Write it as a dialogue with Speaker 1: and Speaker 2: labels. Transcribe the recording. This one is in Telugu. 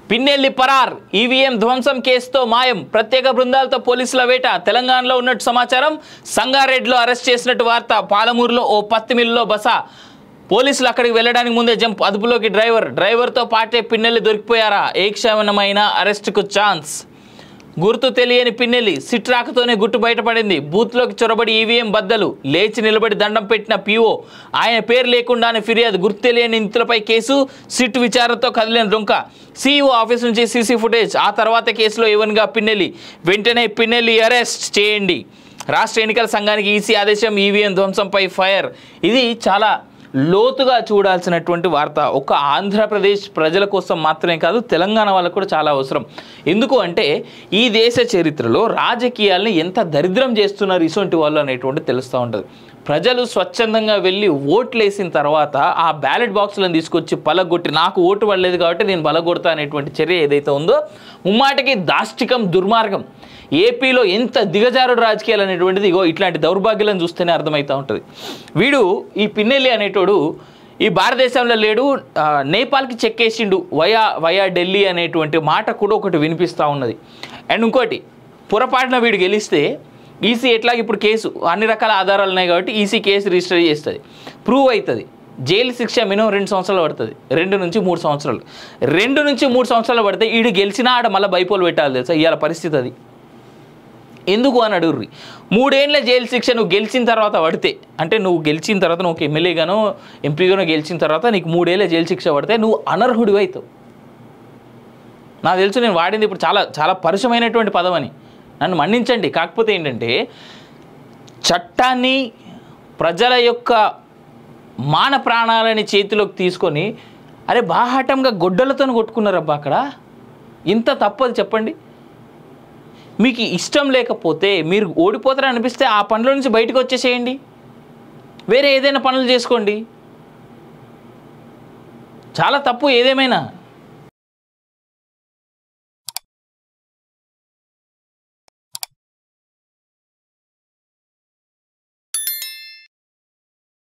Speaker 1: పిన్నెల్లి పరార్ ఈవీఎం ధ్వంసం కేసుతో మాయం ప్రత్యేక బృందాలతో పోలీసుల వేట తెలంగాణలో ఉన్నట్టు సమాచారం సంగారెడ్డిలో అరెస్ట్ చేసినట్టు వార్త పాలమూరులో ఓ పత్తి మిల్లులో బస పోలీసులు అక్కడికి వెళ్ళడానికి ముందే జంప్ అదుపులోకి డ్రైవర్ డ్రైవర్తో పాటే పిన్నెల్లి దొరికిపోయారా ఏ క్షమణమైన అరెస్టుకు ఛాన్స్ గుర్తు తెలియని పిన్నెల్లి సిట్ రాకతోనే గుట్టు బయటపడింది బూత్లోకి చొరబడి ఈవీఎం బద్దలు లేచి నిలబడి దండం పెట్టిన పీఓ ఆయన పేరు లేకుండానే ఫిర్యాదు గుర్తు తెలియని నిందితులపై కేసు సిట్ విచారణతో కదిలిన డొంక సీఈఓ ఆఫీస్ నుంచి సీసీ ఫుటేజ్ ఆ తర్వాత కేసులో ఈవెన్గా పిన్నెల్లి వెంటనే పిన్నెల్లి అరెస్ట్ చేయండి రాష్ట్ర ఎన్నికల సంఘానికి ఈసీ ఆదేశం ఈవీఎం ధ్వంసంపై ఫైర్ ఇది చాలా లోతుగా చూడాల్సినటువంటి వార్త ఒక ఆంధ్రప్రదేశ్ ప్రజల కోసం మాత్రమే కాదు తెలంగాణ వాళ్ళకు కూడా చాలా అవసరం ఎందుకు అంటే ఈ దేశ చరిత్రలో రాజకీయాల్ని ఎంత దరిద్రం చేస్తున్నారు ఇటువంటి వాళ్ళు అనేటువంటి తెలుస్తూ ఉంటుంది ప్రజలు స్వచ్ఛందంగా వెళ్ళి ఓట్లు వేసిన తర్వాత ఆ బ్యాలెట్ బాక్సులను తీసుకొచ్చి పలగొట్టి నాకు ఓటు పడలేదు కాబట్టి నేను బలగొడతా అనేటువంటి చర్య ఏదైతే ఉందో ముమ్మాటికి దాష్టికం దుర్మార్గం ఏపీలో ఎంత దిగజారుడు రాజకీయాలు అనేటువంటిది ఇగో ఇట్లాంటి దౌర్భాగ్యాలను చూస్తేనే అర్థమవుతూ ఉంటుంది వీడు ఈ పిన్నెల్లి అనేటోడు ఈ భారతదేశంలో లేడు ఆ, నేపాల్కి చెక్కేసిండు వయా వయా ఢిల్లీ అనేటువంటి మాట కూడా ఒకటి వినిపిస్తూ ఉన్నది అండ్ ఇంకోటి పొరపాటున వీడు గెలిస్తే ఈసీ ఎట్లా ఇప్పుడు కేసు అన్ని రకాల ఆధారాలు ఉన్నాయి కాబట్టి ఈసీ కేసు రిజిస్టర్ చేస్తుంది ప్రూవ్ అవుతుంది జైలు శిక్ష మినిమం రెండు సంవత్సరాలు పడుతుంది రెండు నుంచి మూడు సంవత్సరాలు రెండు నుంచి మూడు సంవత్సరాలు పడితే ఈడు గెలిచినా ఆడ మళ్ళీ బైపోలు పెట్టాలి తెలుసా ఇవాళ పరిస్థితి అది ఎందుకు అని అడుగుర్రి మూడేళ్ల జైలు శిక్ష నువ్వు గెలిచిన తర్వాత పడితే అంటే నువ్వు గెలిచిన తర్వాత నువ్వు ఒక ఎమ్మెల్యేగానో ఎంపీగానో గెలిచిన తర్వాత నీకు మూడేళ్ల జైలు శిక్ష పడితే నువ్వు అనర్హుడివి అవుతావు నాకు తెలుసు నేను వాడింది ఇప్పుడు చాలా చాలా పరుషమైనటువంటి పదం అని నన్ను మన్నించండి కాకపోతే ఏంటంటే చట్టాన్ని ప్రజల యొక్క మాన ప్రాణాలని చేతిలోకి తీసుకొని అరే బాహాటంగా గొడ్డలతో కొట్టుకున్నారబ్బా అక్కడ ఇంత తప్పదు చెప్పండి మీకు ఇష్టం లేకపోతే మీరు ఓడిపోతారని అనిపిస్తే ఆ పనుల నుంచి బయటకు వచ్చేసేయండి వేరే ఏదైనా పనులు చేసుకోండి చాలా తప్పు ఏదేమైనా